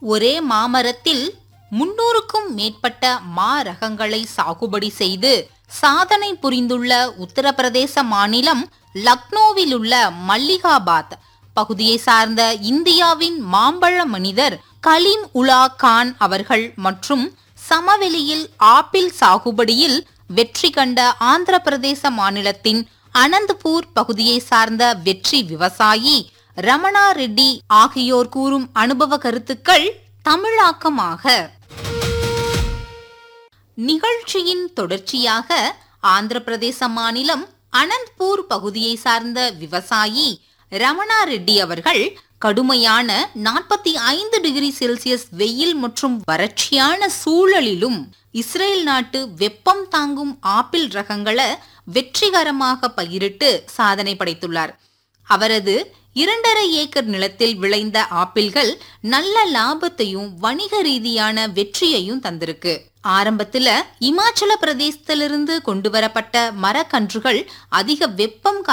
ஒரே மாமரத்தில் முன்னூறுக்கும் மேற்பட்ட மா ரகங்களை சாகுபடி செய்து சாதனை புரிந்துள்ள உத்தரப்பிரதேச மாநிலம் லக்னோவில் உள்ள மல்லிகாபாத் பகுதியை சார்ந்த இந்தியாவின் மாம்பழ மனிதர் கலீம் உலா கான் அவர்கள் மற்றும் சமவெளியில் ஆப்பிள் சாகுபடியில் வெற்றி கண்ட ஆந்திர பிரதேச மாநிலத்தின் அனந்தபூர் பகுதியை சார்ந்த வெற்றி விவசாயி ரமணா ரெட்டி ஆகியோர் கூறும் அனுபவ கருத்துக்கள் தமிழாக்கமாக நிகழ்ச்சியின் தொடர்ச்சியாக ஆந்திர பிரதேச மாநிலம் அனந்த்பூர் பகுதியை சார்ந்த விவசாயி ரமணா ரெட்டி அவர்கள் கடுமையான நாற்பத்தி ஐந்து டிகிரி செல்சியஸ் வெயில் மற்றும் வறட்சியான சூழலிலும் இஸ்ரேல் நாட்டு வெப்பம் தாங்கும் ஆப்பிள் ரகங்களை வெற்றிகரமாக பயிரிட்டு சாதனை படைத்துள்ளார் அவரது இரண்டரை ஏக்கர் நிலத்தில் விளைந்த ஆப்பிள்கள் நல்ல லாபத்தையும் வணிக ரீதியான வெற்றியையும் தந்திருக்கு ஆரம்பத்துல இமாச்சல பிரதேசத்திலிருந்து கொண்டு வரப்பட்ட மரக்கன்றுகள் அதிக வெப்பம்